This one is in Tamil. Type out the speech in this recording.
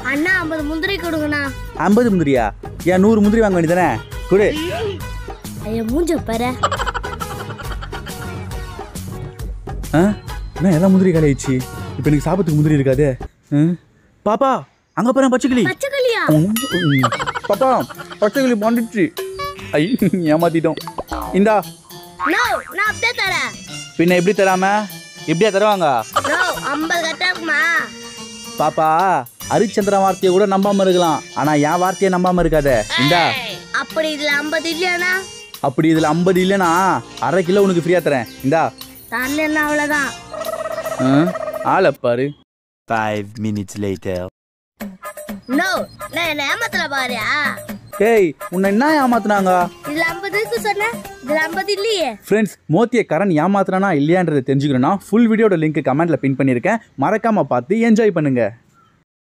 அண்ணா ஐம்பது முந்திரி கொடுங்கண்ணா ஐம்பது முந்திரியா ஏன் நூறு முந்திரி வாங்க வேண்டியதானே கொடு ஐயா மூஞ்ச பாரு ஆ என்ன எல்லா முந்திரி காலி ஆயிடுச்சு இப்போ எனக்கு சாப்பிட்றதுக்கு முந்திரி இருக்காதே ம். பாப்பா அங்கே பாரு பச்சைக்கிளி பச்சைக்கிளியா ம், ம். பாப்பா பச்சைக்கிளி வந்துடுச்சு ஐ ஏமாத்திட்டோம் இந்தா நோ நான் அப்படியே தரேன் பின்ன எப்படி தராம எப்படியா தருவாங்க நோ ஐம்பது கரெக்டா இருக்குமா பாப்பா ஹரிச்சந்திரன் வார்த்தையை கூட நம்பாம இருக்கலாம் ஆனா என் வார்த்தையை நம்பாம இருக்காத இந்தா அப்படி இதுல ஐம்பது இல்லையாண்ணா அப்படி இதுல ஐம்பது இல்லைன்னா அரை கிலோ உனக்கு ஃப்ரீயா தரேன் இந்தா தரலன்னா அவ்வளவுதான் ஆ, ஆளை பாரு Five minutes later. நோ நான் என்ன ஏமாத்தல பாரியா டேய் உன்னை என்ன ஏமாத்துனாங்க இதுல ஐம்பது இருக்கு சொன்ன இதுல ஐம்பது இல்லையே ஃப்ரெண்ட்ஸ் மோத்திய கரண் ஏமாத்துறானா இல்லையான்றதை தெரிஞ்சுக்கணும்னா ஃபுல் வீடியோட லிங்க் கமெண்ட்ல பின் பண்ணியிருக்கேன் மறக்காம பார்த்து என்ஜாய் பண்ணுங்க